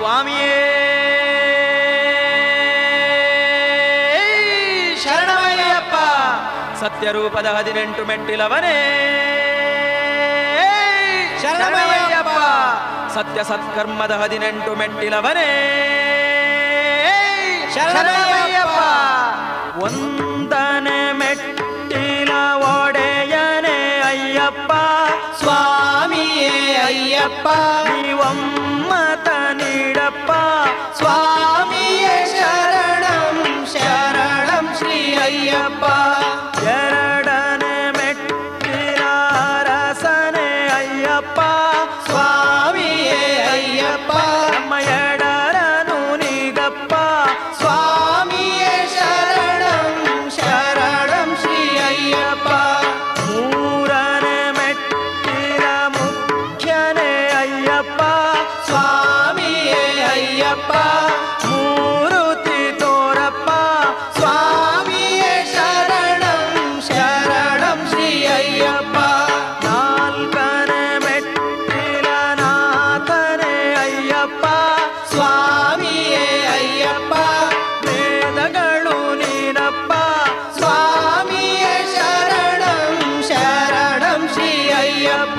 ಸ್ವಾಮಿಯೇ ಶರಣಮಯ್ಯಪ್ಪ ಸತ್ಯರೂಪದ ಹದಿನೆಂಟು ಮೆಟ್ಟಿಲವನೇ ಶರಣಮಯ್ಯಪ್ಪ ಸತ್ಯ ಸತ್ಕರ್ಮದ ಹದಿನೆಂಟು ಮೆಟ್ಟಿಲವನೇ ಶರಣಮಯ್ಯಪ್ಪ ಒಂದನೆ ಮೆಟ್ಟಿಲ ಒಡೆಯನೆ ಅಯ್ಯಪ್ಪ ಸ್ವಾಮಿಯೇ ಅಯ್ಯಪ್ಪ ನೀವಮ್ಮತ ನೀಡಪ್ಪ ಸ್ವಾಮಿಯೇ ಶರಣಂ ಶರಣಂ ಶ್ರೀ ಅಯ್ಯಪ್ಪ ಎರಡನೆ ಮೆಟ್ಟಿಲ ಅರಸನೆ ಅಯ್ಯಪ್ಪ ಸ್ವಾಮಿಯೇ ಅಯ್ಯಪ್ಪ ನಮ್ಮ ಎಡರನು ನೀಗಪ್ಪ ಸ್ವಾಮಿಯೇ ಶರಣಂ ಶರಣಂ ಶ್ರೀ ಅಯ್ಯಪ್ಪ ಮೂರನೆ ಮೆಟ್ಟಿಲ ಮುಖ್ಯನೆ ಅಯ್ಯಪ್ಪ ಸ್ವಾಮಿಯೇ ಅಯ್ಯಪ್ಪ ಮೂರುತಿ ತೋರಪ್ಪ ಸ್ವಾಮಿಯೇ ಶರಣಂ ಶರಣಂ ಶ್ರೀ ಅಯ್ಯಪ್ಪ ನಾಲ್ಕನೆ ಮೆಟ್ಟಿಲ ನಾಥನೆ ಅಯ್ಯಪ್ಪ ಸ್ವಾಮಿಯೇ ಅಯ್ಯಪ್ಪ ವೇದಗಳು ನೀನಪ್ಪ ಸ್ವಾಮಿಯೇ ಶರಣಂ ಶರಣಂ ಶ್ರೀ ಅಯ್ಯಪ್ಪ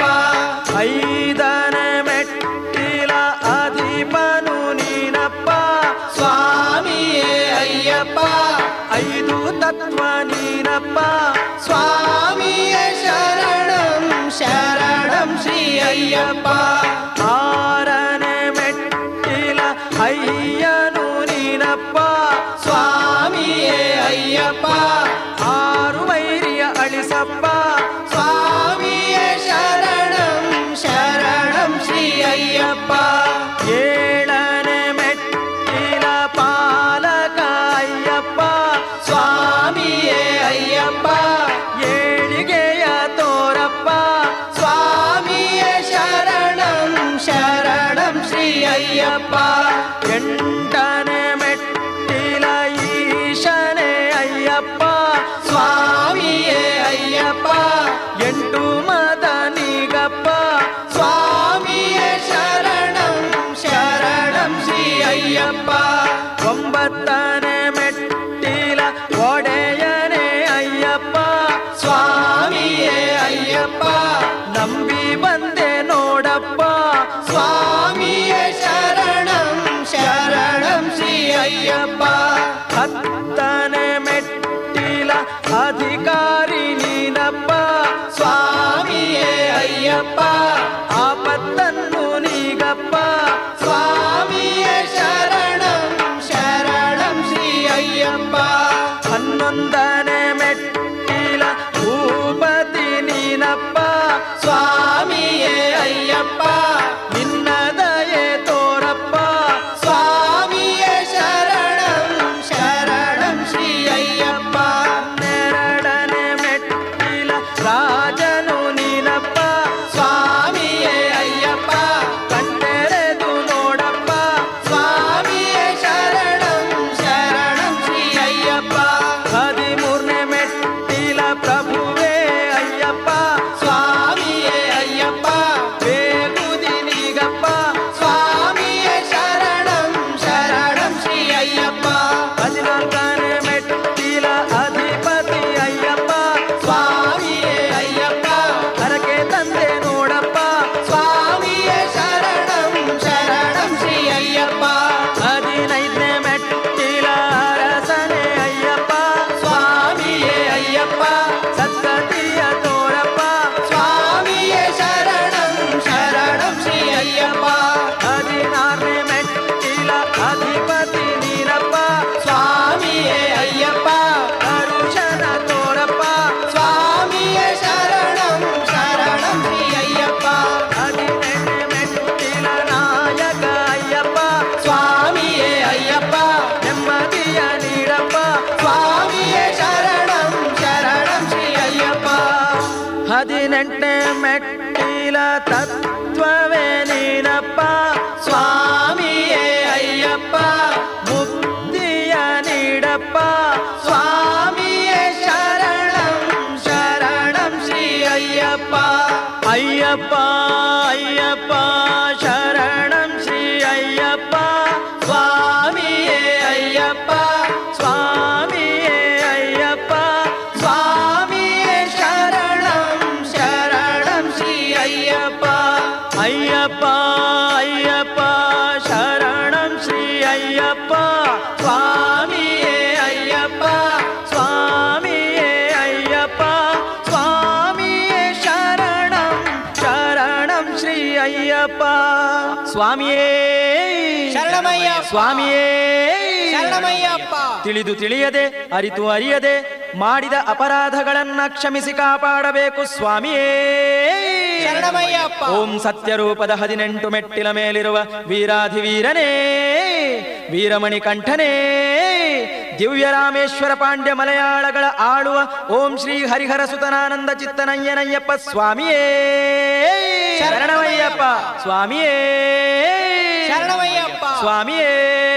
ಐದನೆ ಮೆಟ್ಟಿಲ ಅಧಿಪನು ನೀನಪ್ಪ ಸ್ವಾಮಿಯೇ ಅಯ್ಯಪ್ಪ ಐದು ತತ್ವ ನೀನಪ್ಪ ಸ್ವಾಮಿಯೇ ಶರಣಂ ಶರಣಂ ಶ್ರೀ ಅಯ್ಯಪ್ಪ ಆರನೆ ಮೆಟ್ಟಿಲ ಅಯ್ಯನು ನೀನಪ್ಪ ಸ್ವಾಮಿಯೇ ಅಯ್ಯಪ್ಪ ಆರು ವೈರಿಯ ಅಳಿಸಪ್ಪ ಸ್ವಾಮಿಯೇ ಶರಣಂ ಶರಣಂ ಶ್ರೀ ಅಯ್ಯಪ್ಪ ಏಳನೆ ಮೆಟ್ಟಿಲ ಪಾಲಕ ಅಯ್ಯಪ್ಪ ಸ್ವಾಮಿಯೇ ಅಯ್ಯಪ್ಪ ಏಳಿಗೆಯ ತೋರಪ್ಪ ಸ್ವಾಮಿಯೇ ಶರಣಂ ಶರಣಂ ಶ್ರೀ ಅಯ್ಯಪ್ಪ ಎಂಟನೆ ಮೆಟ್ಟಿಲ ಈಶನೆ ಅಯ್ಯಪ್ಪ ಸ್ವಾಮಿಯೇ ಅಯ್ಯಪ್ಪ ಎಂಟು ಮದನಿಗಪ್ಪ ಸ್ವಾಮಿಯೇ ಶರಣಂ ಶರಣಂ ಶ್ರೀ ಅಯ್ಯಪ್ಪ ಒಂಬತ್ತನೆ ಮೆಟ್ಟಿಲ ಒಡೆಯನೆ ಅಯ್ಯಪ್ಪ ಸ್ವಾಮಿಯೇ ಅಯ್ಯಪ್ಪ ನಂಬಿ ಬಂದೆ ನೋಡಪ್ಪ ಸ್ವಾಮಿಯೇ ಶರಣಂ ಶರಣಂ ಶ್ರೀ ಅಯ್ಯಪ್ಪ ಹತ್ತನೆ ಮೆಟ್ಟಿಲ ಅಧಿಕಾರಿ ನೀನಪ್ಪ ಸ್ವಾಮಿಯೇ ಅಯ್ಯಪ್ಪ ಆಪತ್ತನ್ನು ನೀಗಪ್ಪ ಸ್ವಾಮಿಯೇ ಶರಣಂ ಶರಣಂ ಶ್ರೀ ಅಯ್ಯಪ್ಪ ಹನ್ನೊಂದನೆ ಮೆಟ್ಟಿಲ ಭೂಪತಿ ನೀನಪ್ಪ ಸ್ವಾಮಿಯೇ ಅಯ್ಯಪ್ಪ ನಿನ್ನ ದಯೆ ತೋರಪ್ಪ ಸ್ವಾಮಿಯೇ ಶರಣಂ ಶರಣಂ ಶ್ರೀ ಅಯ್ಯಪ್ಪ ಹನ್ನೆರಡನೆ ಮೆಟ್ಟಿಲ ರಾಜನು ನೀನಪ್ಪ ಸ್ವಾಮಿಯೇ ಅಯ್ಯಪ್ಪ ಕಣ್ಣೆರೆದು ನೋಡಪ್ಪ ಸ್ವಾಮಿಯೇ ಶರಣಂ ಶರಣಂ ಶ್ರೀ ಅಯ್ಯಪ್ಪ ಹದಿಮೂರನೇ ಮೆಟ್ಟಿಲ ಪ್ರಭುವೇ ಅಯ್ಯಪ್ಪ ಸ್ವಾಮಿಯೇ ಅಯ್ಯಪ್ಪ ಬೇಗುದಿ ನೀಗಪ್ಪ ಸ್ವಾಮಿಯೇ ಶರಣಂ ಶರಣಂ ಶ್ರೀ ಅಯ್ಯಪ್ಪ ಹದಿನಾಲ್ಕನೇ ಮೆಟ್ಟಿಲ ಅಧಿಪತಿ ಅಯ್ಯಪ್ಪ ಸ್ವಾಮಿಯೇ ಅಯ್ಯಪ್ಪ ಹರಕೆ ತಂದೆ ನೋಡಪ್ಪ ಸ್ವಾಮಿಯೇ ಶರಣಂ ಶರಣಂ ಶ್ರೀ ಅಯ್ಯಪ್ಪ ಹದಿನೈದನೇ ಮೆಟ್ಟಿಲ ಅರಸನೆ ಅಯ್ಯಪ್ಪ ಸ್ವಾಮಿಯೇ ಅಯ್ಯಪ್ಪ ಸದ್ಗತಿಯ ತೋರಪ್ಪ ಸ್ವಾಮಿಯೇ ಶರಣಂ ಶರಣಂ ಶ್ರೀ ಅಯ್ಯಪ್ಪ ಹದಿನಾರನೇ ಮೆಟ್ಟಿಲ ಅಧಿಪತಿ ನೀನಪ್ಪ ಸ್ವಾಮಿಯೇ ಅಯ್ಯಪ್ಪ ಕರುಷನ ತೋರಪ್ಪ ಸ್ವಾಮಿಯೇ ಶರಣಂ ಶರಣಂ ಶ್ರೀ ಅಯ್ಯಪ್ಪ ಹದಿನೆಂಟನೇ ಮೆಟ್ಟಿಲ ನಾಯಕ ಅಯ್ಯಪ್ಪ ಸ್ವಾಮಿಯೇ ಅಯ್ಯಪ್ಪ ನೆಮ್ಮದಿಯ ನೀಡಪ್ಪ ಸ್ವಾಮಿಯೇ ಶರಣಂ ಶರಣಂ ಶ್ರೀ ಅಯ್ಯಪ್ಪ ಹದಿನೆಂಟನೇ ಮೆಟ್ಟಿಲ ತತ್ವವೇ ನೀನಪ್ಪ ಸ್ವಾಮಿಯೇ ಅಯ್ಯಪ್ಪ ಮುಕ್ತಿಯ ನೀಡಪ್ಪ ಸ್ವಾಮಿಯೇ ಶರಣಂ ಶರಣಂ ಶ್ರೀ ಅಯ್ಯಪ್ಪ ಅಯ್ಯಪ್ಪ ಅಯ್ಯಪ್ಪ ಶರಣಂ ಶ್ರೀ ಅಯ್ಯಪ್ಪ ಸ್ವಾಮಿಯೇ ಶರಣಮಯ್ಯಪ್ಪ. ಸ್ವಾಮಿಯೇ ಶರಣಮಯ್ಯಪ್ಪ ತಿಳಿದು ತಿಳಿಯದೆ ಅರಿತು ಅರಿಯದೆ ಮಾಡಿದ ಅಪರಾಧಗಳನ್ನ ಕ್ಷಮಿಸಿ ಕಾಪಾಡಬೇಕು ಸ್ವಾಮಿಯೇ ಶರಣಮಯ್ಯಪ್ಪ. ಓಂ ಸತ್ಯರೂಪದ ಹದಿನೆಂಟು ಮೆಟ್ಟಿಲ ಮೇಲಿರುವ ವೀರಾಧಿವೀರನೇ ವೀರಮಣಿ ಕಂಠನೇ ದಿವ್ಯ ರಾಮೇಶ್ವರ ಪಾಂಡ್ಯ ಮಲಯಾಳಗಳ ಆಳುವ ಓಂ ಶ್ರೀ ಹರಿಹರ ಸುತನಾನಂದ ಚಿತ್ತನಯ್ಯನಯ್ಯಪ್ಪ ಸ್ವಾಮಿಯೇ ಶರಣಮಯ್ಯಪ್ಪ ಸ್ವಾಮಿಯೇ ಶರಣಮಯ್ಯಪ್ಪ ಸ್ವಾಮಿಯೇ